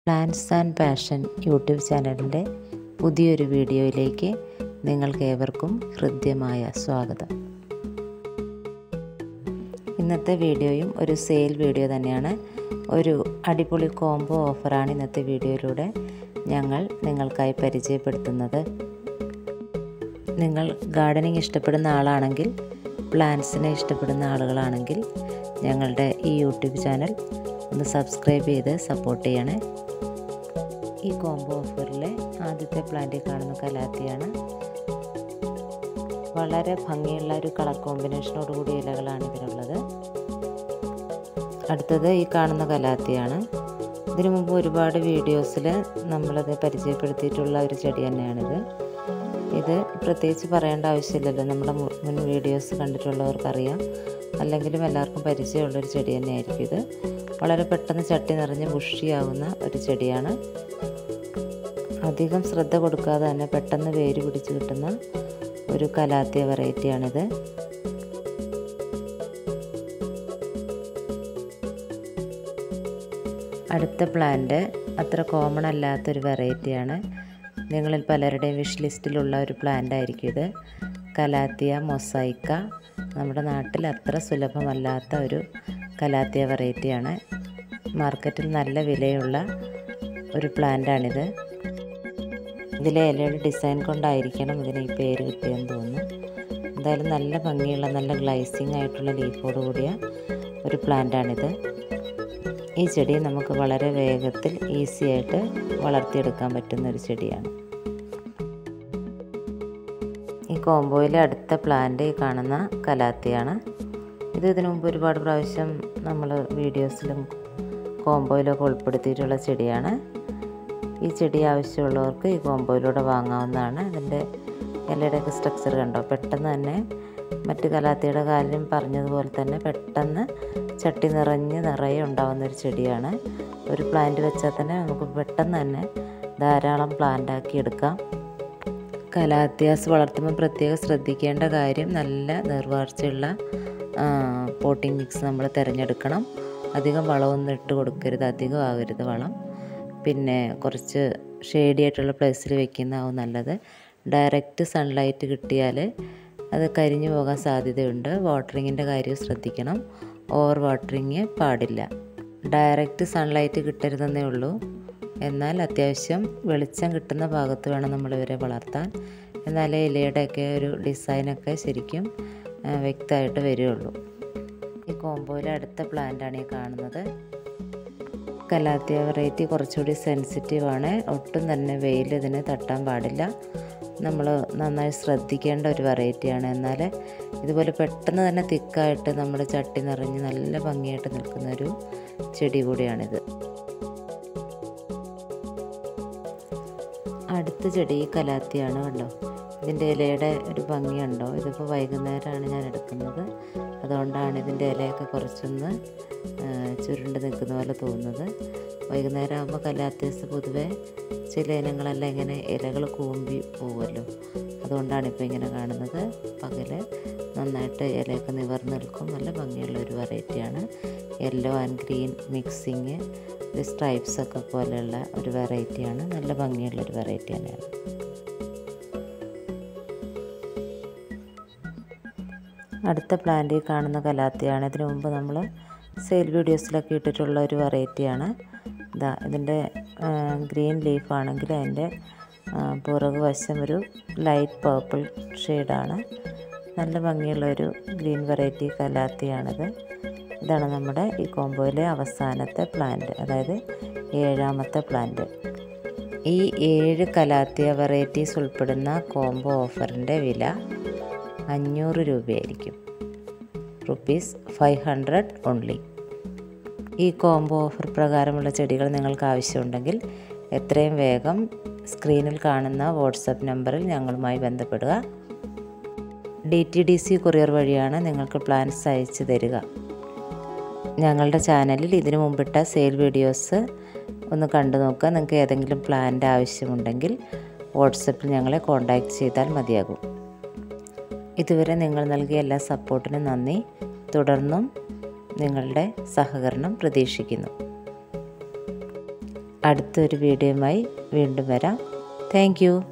plans and passion YouTube ചാനലിൻ്റെ പുതിയൊരു വീഡിയോയിലേക്ക് നിങ്ങൾക്ക് ഏവർക്കും ഹൃദ്യമായ സ്വാഗതം ഇന്നത്തെ വീഡിയോയും ഒരു സെയിൽ വീഡിയോ തന്നെയാണ് ഒരു അടിപൊളി കോംബോ ഓഫറാണ് ഇന്നത്തെ വീഡിയോയിലൂടെ ഞങ്ങൾ നിങ്ങൾക്കായി പരിചയപ്പെടുത്തുന്നത് നിങ്ങൾ ഗാർഡനിങ് ഇഷ്ടപ്പെടുന്ന ആളാണെങ്കിൽ പ്ലാന്റ്സിനെ ഇഷ്ടപ്പെടുന്ന ആളുകളാണെങ്കിൽ ഞങ്ങളുടെ ഈ യൂട്യൂബ് ചാനൽ ഒന്ന് സബ്സ്ക്രൈബ് ചെയ്ത് സപ്പോർട്ട് ചെയ്യണേ ഈ കോംബോ ഓഫറിലെ ആദ്യത്തെ പ്ലാന്റിൽ കാണുന്ന കലാത്തിയാണ് വളരെ ഭംഗിയുള്ള ഒരു കളർ കോമ്പിനേഷനോട് കൂടിയ ഇലകളാണ് ഇതിനുള്ളത് അടുത്തത് ഈ കാണുന്ന കലാത്തിയാണ് ഇതിനു മുമ്പ് ഒരുപാട് വീഡിയോസിൽ നമ്മളത് പരിചയപ്പെടുത്തിയിട്ടുള്ള ഒരു ചെടി തന്നെയാണിത് ഇത് പ്രത്യേകിച്ച് പറയേണ്ട ആവശ്യമില്ലല്ലോ നമ്മുടെ മുൻ വീഡിയോസ് കണ്ടിട്ടുള്ളവർക്കറിയാം അല്ലെങ്കിലും എല്ലാവർക്കും പരിചയമുള്ളൊരു ചെടി തന്നെയായിരിക്കും ഇത് വളരെ പെട്ടെന്ന് ചട്ടി നിറഞ്ഞ് ബുഷിയാവുന്ന ഒരു ചെടിയാണ് അധികം ശ്രദ്ധ കൊടുക്കാതെ തന്നെ പെട്ടെന്ന് വേര് പിടിച്ച് കിട്ടുന്ന ഒരു കലാത്തിയ വെറൈറ്റിയാണിത് അടുത്ത പ്ലാന്റ് അത്ര കോമൺ അല്ലാത്തൊരു വെറൈറ്റിയാണ് നിങ്ങളിൽ പലരുടെയും വിഷ് ലിസ്റ്റിലുള്ള ഒരു പ്ലാന്റ് ആയിരിക്കും ഇത് കലാത്തിയ മൊസൈക്ക നമ്മുടെ നാട്ടിൽ അത്ര സുലഭമല്ലാത്ത ഒരു കലാത്തിയ വെറൈറ്റിയാണ് മാർക്കറ്റിൽ നല്ല വിലയുള്ള ഒരു പ്ലാന്റാണിത് ഇതിലെ ഇലയുടെ ഡിസൈൻ കൊണ്ടായിരിക്കണം ഇതിന് ഈ പേര് കിട്ടിയെന്ന് തോന്നുന്നു എന്തായാലും നല്ല ഭംഗിയുള്ള നല്ല ഗ്ലൈസിങ് ആയിട്ടുള്ള ലീഫോട് കൂടിയ ഒരു പ്ലാന്റാണിത് ഈ ചെടി നമുക്ക് വളരെ വേഗത്തിൽ ഈസി ആയിട്ട് വളർത്തിയെടുക്കാൻ പറ്റുന്ന ഒരു ചെടിയാണ് ഈ കോംബോയിലെ അടുത്ത പ്ലാന്റ് ഈ കാണുന്ന കലാത്തിയാണ് ഇത് ഇതിനു മുമ്പ് ഒരുപാട് പ്രാവശ്യം നമ്മൾ വീഡിയോസിലും കോംബോയിലൊക്കെ ഉൾപ്പെടുത്തിയിട്ടുള്ള ചെടിയാണ് ഈ ചെടി ആവശ്യമുള്ളവർക്ക് ഈ കോംബോയിലൂടെ വാങ്ങാവുന്നതാണ് ഇതിൻ്റെ ഇലയുടെയൊക്കെ സ്ട്രക്ചർ കണ്ടോ പെട്ടെന്ന് തന്നെ മറ്റ് കലാത്തിയുടെ കാര്യം പറഞ്ഞതുപോലെ തന്നെ പെട്ടെന്ന് ചട്ടി നിറഞ്ഞ് നിറയെ ഉണ്ടാകുന്ന ഒരു ചെടിയാണ് ഒരു പ്ലാന്റ് വെച്ചാൽ തന്നെ നമുക്ക് പെട്ടെന്ന് തന്നെ ധാരാളം പ്ലാന്റ് ആക്കി എടുക്കാം കലാത്യാസ് വളർത്തുമ്പോൾ പ്രത്യേകം ശ്രദ്ധിക്കേണ്ട കാര്യം നല്ല നിർവാർച്ചയുള്ള പോട്ടിംഗ് മിക്സ് നമ്മൾ തിരഞ്ഞെടുക്കണം അധികം വളമൊന്നും ഇട്ട് കൊടുക്കരുത് അധികം ആകരുത് വളം പിന്നെ കുറച്ച് ഷെയ്ഡി ആയിട്ടുള്ള പ്ലേസിൽ വെക്കുന്നതാവും നല്ലത് ഡയറക്റ്റ് സൺലൈറ്റ് കിട്ടിയാൽ അത് കരിഞ്ഞു പോകാൻ സാധ്യതയുണ്ട് വാട്ടറിങ്ങിൻ്റെ കാര്യം ശ്രദ്ധിക്കണം ഓവർ വാട്ടറിങ് പാടില്ല ഡയറക്റ്റ് സൺലൈറ്റ് കിട്ടരുതെന്നേ ഉള്ളൂ എന്നാൽ അത്യാവശ്യം വെളിച്ചം കിട്ടുന്ന ഭാഗത്ത് വേണം നമ്മൾ ഇവരെ വളർത്താൻ എന്നാലേ ഇലയുടെയൊക്കെ ഒരു ഡിസൈനൊക്കെ ശരിക്കും വ്യക്തമായിട്ട് വരികയുള്ളൂ ഈ കോമ്പോയിലെ അടുത്ത പ്ലാന്റാണ് ഈ കാണുന്നത് കലാത്തിയ വെറൈറ്റി കുറച്ചുകൂടി സെൻസിറ്റീവാണ് ഒട്ടും തന്നെ വെയിൽ ഇതിന് തട്ടാൻ പാടില്ല നമ്മൾ നന്നായി ശ്രദ്ധിക്കേണ്ട ഒരു വെറൈറ്റിയാണ് എന്നാൽ ഇതുപോലെ പെട്ടെന്ന് തന്നെ തിക്കായിട്ട് നമ്മുടെ ചട്ടി നിറഞ്ഞ് നല്ല ഭംഗിയായിട്ട് നിൽക്കുന്ന ഒരു ചെടി കൂടിയാണിത് അടുത്ത ചെടി കലാത്തിയാണ് കണ്ടോ ഇതിൻ്റെ ഇലയുടെ ഒരു ഭംഗിയുണ്ടോ ഇതിപ്പോൾ വൈകുന്നേരമാണ് ഞാൻ എടുക്കുന്നത് അതുകൊണ്ടാണ് ഇതിൻ്റെ ഇലയൊക്കെ കുറച്ചൊന്ന് ചുരുണ്ട് നിൽക്കുന്ന പോലെ തോന്നുന്നത് വൈകുന്നേരം ആകുമ്പോൾ കലാത്യസ് പൊതുവെ ചില ഇനങ്ങളെല്ലാം ഇങ്ങനെ ഇലകൾ കൂമ്പി പോകുമല്ലോ അതുകൊണ്ടാണ് ഇപ്പോൾ ഇങ്ങനെ കാണുന്നത് പകൽ നന്നായിട്ട് ഇലയൊക്കെ നിവർന്ന് നിൽക്കും നല്ല ഭംഗിയുള്ള ഒരു വെറൈറ്റിയാണ് യെല്ലോ ആൻഡ് ഗ്രീൻ മിക്സിങ് ഒരു സ്ട്രൈപ്സ് ഒക്കെ പോലെയുള്ള ഒരു വെറൈറ്റിയാണ് നല്ല ഭംഗിയുള്ള ഒരു വെറൈറ്റി തന്നെയാണ് അടുത്ത പ്ലാന്റ് കാണുന്ന കലാത്തിയാണ് ഇതിനു മുമ്പ് നമ്മൾ സെയിൽ വീഡിയോസിലൊക്കെ ഇട്ടിട്ടുള്ള ഒരു വെറൈറ്റിയാണ് ഇതാ ഇതിൻ്റെ ഗ്രീൻ ലീഫ് ആണെങ്കിൽ അതിൻ്റെ പുറകു വശം ഒരു ലൈറ്റ് പേർപ്പിൾ ഷെയ്ഡാണ് നല്ല ഭംഗിയുള്ള ഒരു ഗ്രീൻ വെറൈറ്റി കലാത്തിയാണിത് ഇതാണ് നമ്മുടെ ഈ കോംബോയിലെ അവസാനത്തെ പ്ലാന്റ് അതായത് ഏഴാമത്തെ പ്ലാന്റ് ഈ ഏഴ് കലാത്തിയ വെറൈറ്റീസ് ഉൾപ്പെടുന്ന കോംബോ ഓഫറിൻ്റെ വില അഞ്ഞൂറ് രൂപയായിരിക്കും റുപ്പീസ് ഫൈവ് ഹൺഡ്രഡ് ഓൺലി ഈ കോംബോ ഓഫർ പ്രകാരമുള്ള ചെടികൾ നിങ്ങൾക്ക് ആവശ്യമുണ്ടെങ്കിൽ എത്രയും വേഗം സ്ക്രീനിൽ കാണുന്ന വാട്സപ്പ് നമ്പറിൽ ഞങ്ങളുമായി ബന്ധപ്പെടുക D T D C courier വഴിയാണ് നിങ്ങൾക്ക് പ്ലാൻസ് അയച്ചു തരിക ഞങ്ങളുടെ ചാനലിൽ ഇതിനു മുമ്പിട്ട സെയിൽ വീഡിയോസ് ഒന്ന് കണ്ടു നോക്കുക നിങ്ങൾക്ക് ഏതെങ്കിലും പ്ലാൻ്റെ ആവശ്യമുണ്ടെങ്കിൽ വാട്സപ്പിൽ ഞങ്ങളെ കോൺടാക്റ്റ് ചെയ്താൽ മതിയാകും ഇതുവരെ നിങ്ങൾ നൽകിയ എല്ലാ സപ്പോർട്ടിനും നന്ദി തുടർന്നും നിങ്ങളുടെ സഹകരണം പ്രതീക്ഷിക്കുന്നു അടുത്തൊരു വീഡിയോയുമായി വീണ്ടും വരാം താങ്ക്